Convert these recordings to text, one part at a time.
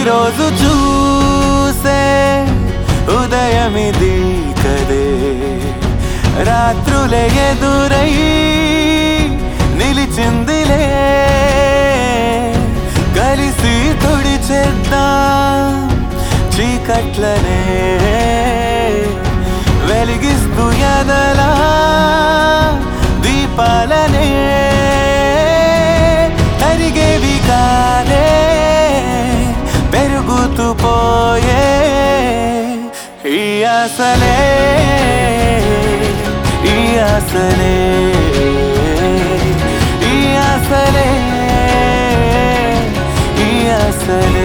ప్రతిరోజు చూసే ఉదయమిది కదే రాత్రులే ఎదురై నిలిచిందిలే కలిసి తుడిచేద్దాం చీకట్లనే వెలిగిస్తూ ఎదలా దీపాలనే తరిగేవి కాలే పెరుగుతూ పోయే ఈ ఆశలే ఈ ఆశలే ఈ ఆశలే ఈ ఆశలే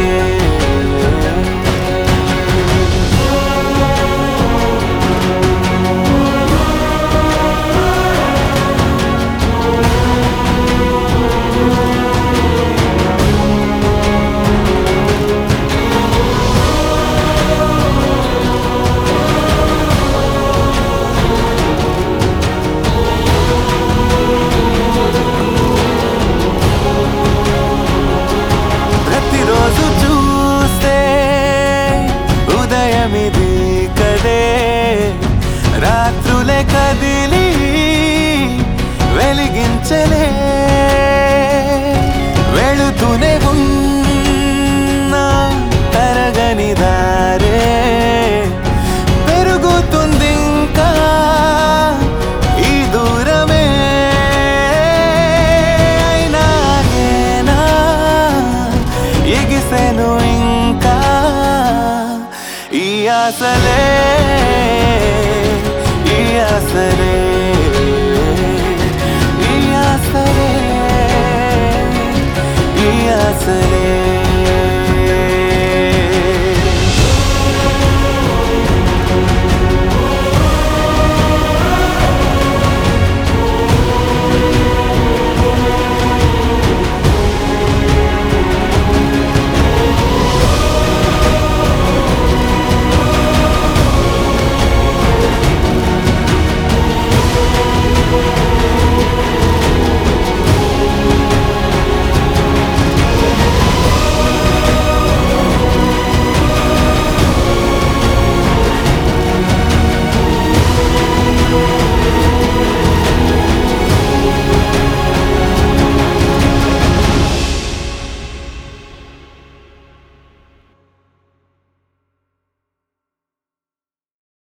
ప్రతిరోజు చూస్తే ఉదయమిది కదే రాత్రులే కదిలి వెలిగించలే వెళుతూనే ఉన్నా తరగని దారే పెరుగుతుంది ఇంకా ఈ దూరమే అయినాగేనా ఎగిసెను ఇంకా ఈ ఆశలే ఈ ఆశలే ఈ ఆశలే ఈ ఆశలే